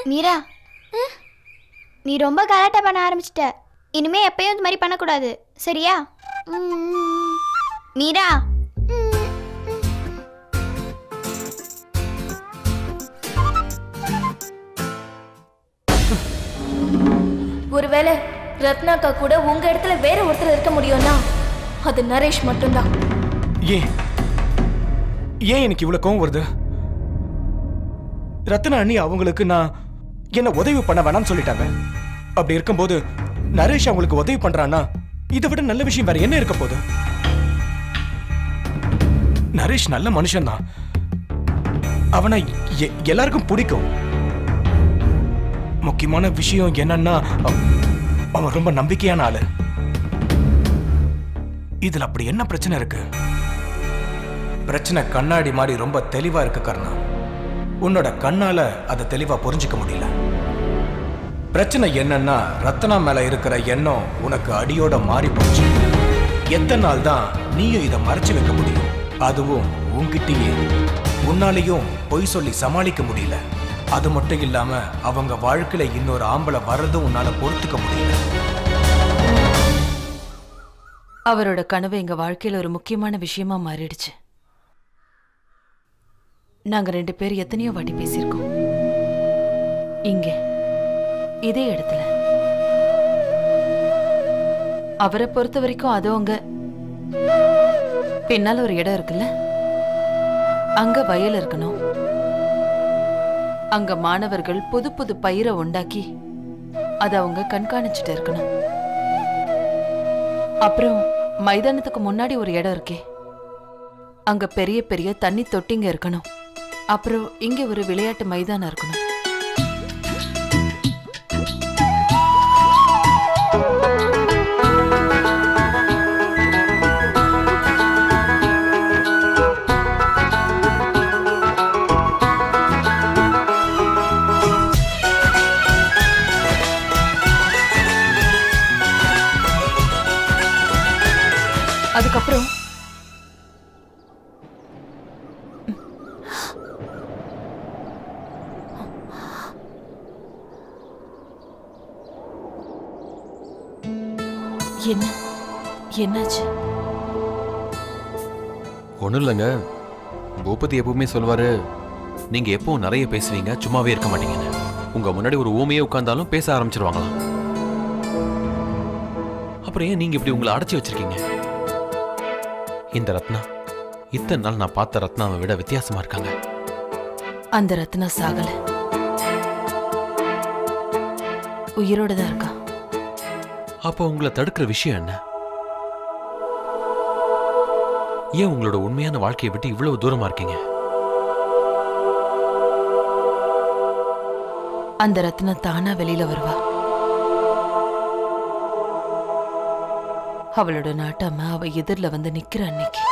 மீரா நீ ரொம்ப கலாட்டா பண்ண ஆரம்பிச்சிட்ட இனிமே எப்பயும் இந்த மாதிரி பண்ணக்கூடாது சரியா மீரா ஒருவேளை ரத்னாக்கா கூட உங்க இடத்துல வேற ஒருத்தர் இருக்க முடியும்னா அது நரேஷ் மட்டும்தான் ஏன் ஏன் எனக்கு இவ்வளவு கோவம் வருது ரத்னா அண்ணி அவங்களுக்கு நான் என்ன உதவி பண்ண வேணாம்னு சொல்லிட்டாங்க அப்படி இருக்கும்போது நரேஷ் அவங்களுக்கு உதவி பண்றான்னா இதை விட நல்ல விஷயம் வேற என்ன இருக்க போகுது நரேஷ் நல்ல மனுஷன்தான் அவனை எ- எல்லாருக்கும் பிடிக்கும் முக்கியமான விஷயம் என்னன்னா அவ- அவன் ரொம்ப நம்பிக்கையான ஆளு இதுல அப்படி என்ன பிரச்சனை இருக்கு பிரச்சனை கண்ணாடி மாதிரி ரொம்ப தெளிவா இருக்கு கர்ணா உன்னோட கண்ணால அதை தெளிவா புரிஞ்சுக்க முடியல பிரச்சனை என்னன்னா ரத்னா மேல இருக்கிற எண்ணம் உனக்கு அடியோட மாறி போச்சு எத்தனை நாள் தான் நீயும் இதை மறைச்சு வைக்க முடியும் அதுவும் உன்கிட்டயே உன்னாலையும் பொய் சொல்லி சமாளிக்க முடியல அது மட்டும் இல்லாம அவங்க வாழ்க்கையில இன்னொரு ஆம்பளை வர்றதும் உன்னால பொறுத்துக்க முடியல அவரோட கனவு எங்க வாழ்க்கையில ஒரு முக்கியமான விஷயமா மாறிடுச்சு நாங்க ரெண்டு பேர் எத்தனையோ வாட்டி பேசியிருக்கோம் இங்க இதே இடத்துல அவரை பொறுத்த வரைக்கும் அது அங்க பின்னால ஒரு இடம் இருக்குல்ல அங்க வயல் இருக்கணும் அங்க மாணவர்கள் புது புது பயிரை உண்டாக்கி அதை அவங்க கண்காணிச்சுட்டு இருக்கணும் அப்புறம் மைதானத்துக்கு முன்னாடி ஒரு இடம் இருக்கே அங்க பெரிய பெரிய தண்ணி தொட்டிங்க இருக்கணும் அப்புறம் இங்க ஒரு விளையாட்டு மைதானம் இருக்கணும் அதுக்கப்புறம் என்ன என்னாச்சு ஒன்றும் இல்லைங்க பூபதி எப்பவுமே சொல்லுவாரு நீங்க எப்பவும் நிறைய பேசுவீங்க சும்மாவே இருக்க மாட்டீங்கன்னு உங்க முன்னாடி ஒரு ஊமையே உட்கார்ந்தாலும் பேச ஆரம்பிச்சிருவாங்களாம் அப்புறம் ஏன் நீங்க இப்படி உங்களை அடைச்சி வச்சிருக்கீங்க இந்த ரத்னா இத்தனை நாள் நான் பார்த்த ரத்னாவை விட வித்தியாசமா இருக்காங்க அந்த ரத்னா சாகல உயிரோட தான் இருக்கா அப்போ உங்களை தடுக்கிற விஷயம் என்ன ஏன் உங்களோட உண்மையான வாழ்க்கையை விட்டு இவ்வளவு தூரமா இருக்கீங்க அந்த ரத்னா தானா வெளியில வருவா அவளோட நாட்டாம அவ எதிரில வந்து நிக்கிற அன்னைக்கு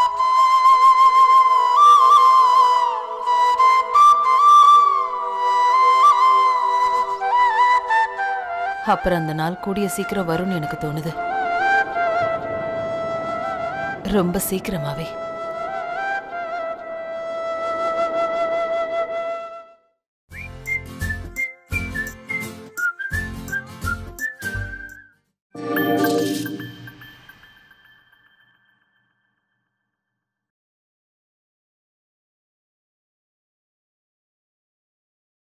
அப்புறம் அந்த நாள் கூடிய சீக்கிரம் வரும்னு எனக்கு தோணுது ரொம்ப சீக்கிரமாவே